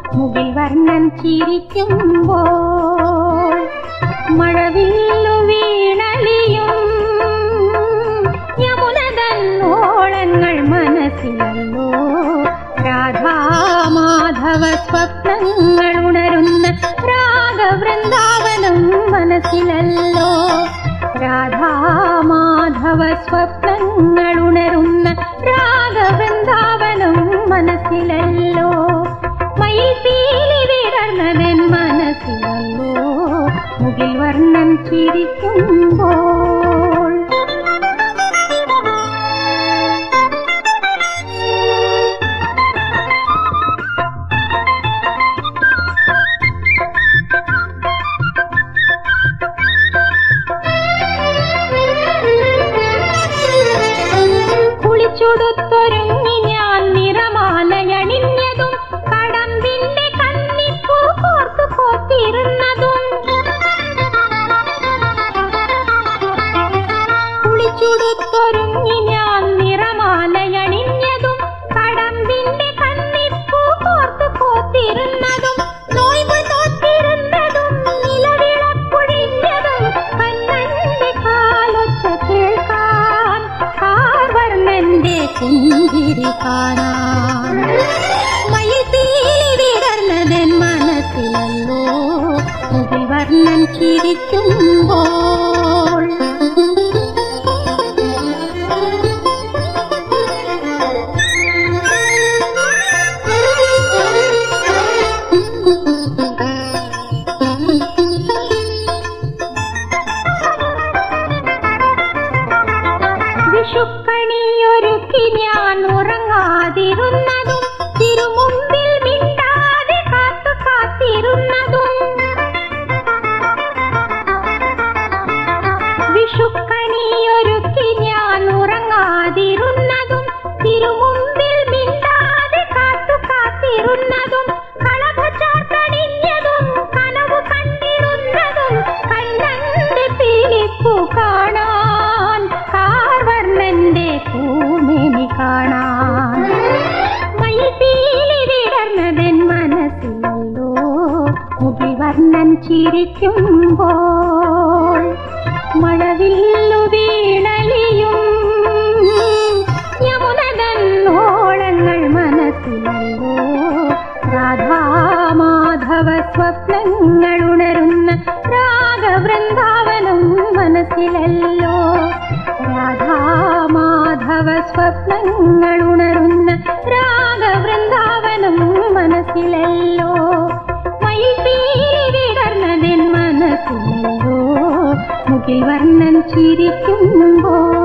മുകിൽ വർണ്ണൻ ചിരിക്കുമ്പോൾ മഴവില്ലു വീണലിയും യമുനതന്നോളങ്ങൾ മനസ്സിലല്ലോ രാധാമാധവ സ്വപ്നങ്ങൾ ഉണരുന്ന രാഗവൃന്ദാവനം മനസ്സിലല്ലോ രാധാമാധവ സ്വപ്നങ്ങൾ ഉണരുന്ന രാഗവൃന്ദാവനം മനസ്സിലല്ലോ മയിൽ പീലി വിടർന്നതെൻ മനസ്സിലല്ലോ മുകിൽ വർണ്ണൻ ചിരിക്കുമ്പോൾ കുളിച്ചുടുത്തൊരുങ്ങി ഞാൻ നിറമാലയണിഞ്ഞതും കടമ്പിന്റെ കന്നിപ്പൂ കോർത്തു കോത്തിരുന്നതും കുളിച്ചുടുത്തൊരുങ്ങി ഞാൻ നിറമാലയണിഞ്ഞതും കടമ്പിന്റെ കന്നിപ്പൂ കോർത്തു കോത്തിരുന്നതും നോയ്വ് തോത്തിരുന്നതും നിലവിളപ്പൊഴിഞ്ഞതും കണ്ണന്റെ കാലൊച്ച കേൾക്കാൻ കാർവർണ്ണന്റെ പുഞ്ചിരി കാണാൻ മയിൽ പീലി വിടർന്നതെൻ മനസ്സിലല്ലോ മുകിൽ വർണ്ണൻ ചിരിക്കുമ്പോൾ വിഷുക്കണിയൊരുക്കി ഞാൻ ഉറങ്ങാതിരുന്നതും തിരുമുമ്പിൽ മിണ്ടാതെ കാത്തു കാത്തിരുന്നതും വിഷുക്കണിയൊരുക്കി ഞാൻ ഉറങ്ങാതിരുന്നതും തിരുമുമ്പിൽ മിണ്ടാതെ കാത്തു കാത്തിരുന്നതും കളഭ ചാർത്തണിഞ്ഞതും കനവ് കണ്ടിരുന്നതും കണ്ണന്റെ പീലിപ്പൂ കാണാൻ കാർവർണ്ണന്റെ പൂമേനി കാണാൻ മയിൽ പീലി വിടർന്നതെൻ മനസ്സിലല്ലോ മുകിൽ വർണ്ണൻ ചിരിക്കുമ്പോൾ മഴവില്ലു വീണലിയും യമുനതന്നോളങ്ങൾ മനസ്സിലല്ലോ രാധാമാധവ സ്വപ്നങ്ങൾ ഉണരുന്ന രാഗവൃന്ദാവനം മനസ്സിലല്ലോ രാധാമാധവ സ്വപ്നങ്ങൾ ഉണരുന്ന രാഗവൃന്ദാവനം മനസ്സിലല്ലോ മയിൽ പീലി വിടർന്നതെൻ മനസ്സിലല്ലോ മുകിൽ വർണ്ണൻ ചിരിക്കുമ്പോൾ